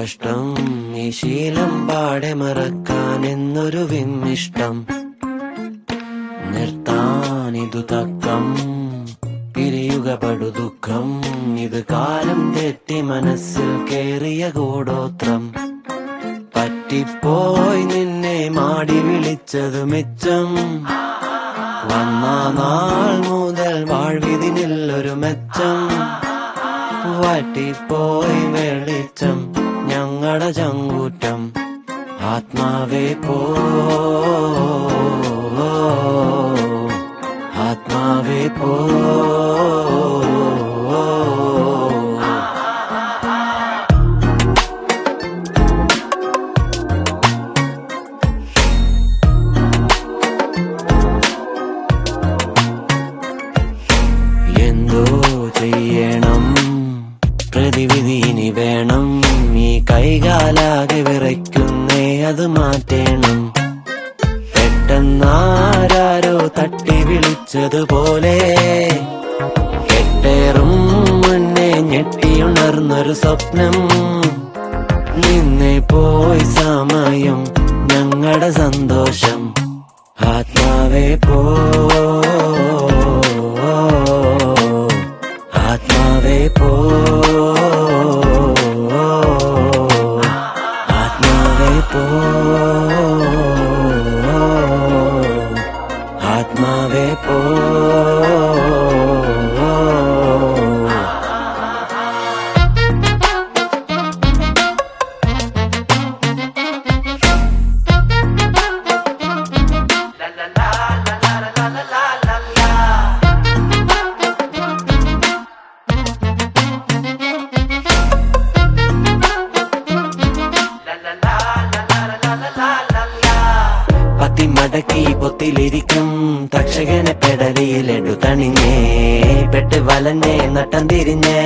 കഷ്ടം ഈ ശീലം പാടെ മറക്കാൻ എന്നൊരു വിമ്മിഷ്ടം നിർത്താനിതു തക്കം പിരിയുക പടു ദുഃഖം ഇത് കാലം തെറ്റി മനസ്സിൽ കേറിയ കൂടോത്രം പറ്റിപ്പോയി നിന്നെ മാടി വിളിച്ചത് മെച്ചം വന്ന നാൾ മുതൽ വാഴ്വിതിനില്ലൊരു മെച്ചം വറ്റിപ്പോയി വെളിച്ചം ഞങ്ങളുടെ ചങ്കൂറ്റം ആത്മാവേ പോ ആത്മാവേ പോ എന്തോ ചെയ്യണം പ്രതിവിധി ഇനി വേണം ഈ കൈകാലാകെ വിറയ്ക്കുന്നേ അത് മാറ്റേണം പെട്ടെന്നാരോ തട്ടി വിളിച്ചതുപോലെ കെട്ടേറും മുന്നേ ഞെട്ടിയുണർന്നൊരു സ്വപ്നം നിന്നെ പോയി സമയം ഞങ്ങളുടെ സന്തോഷം ആത്മാവേ പോ ആത്മാവേ പോ ആത്മാവേ പോ ആത്മാവേ പോ പത്തി മടക്കി പൊത്തിലിരിക്കും തക്ഷകനെ പെടലിയിലെടു തണിഞ്ഞേ പെട്ട് വലഞ്ഞേ നട്ടം തിരിഞ്ഞേ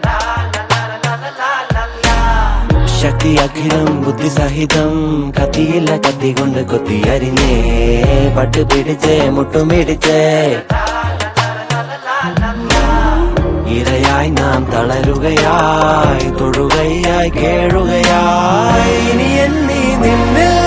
ശക്തി അഖിലം ബുദ്ധി സഹിതം കത്തിയില്ല കത്തി കൊണ്ട് കൊത്തി അരിഞ്ഞേ പട്ട് പിടിച്ചേ മുട്ടും പിടിച്ചേ ഇരയായി നാം തളരുകയായി തൊഴുകയായി കേഴുകയായി ഇനി എന്നീ നിന്നിൽ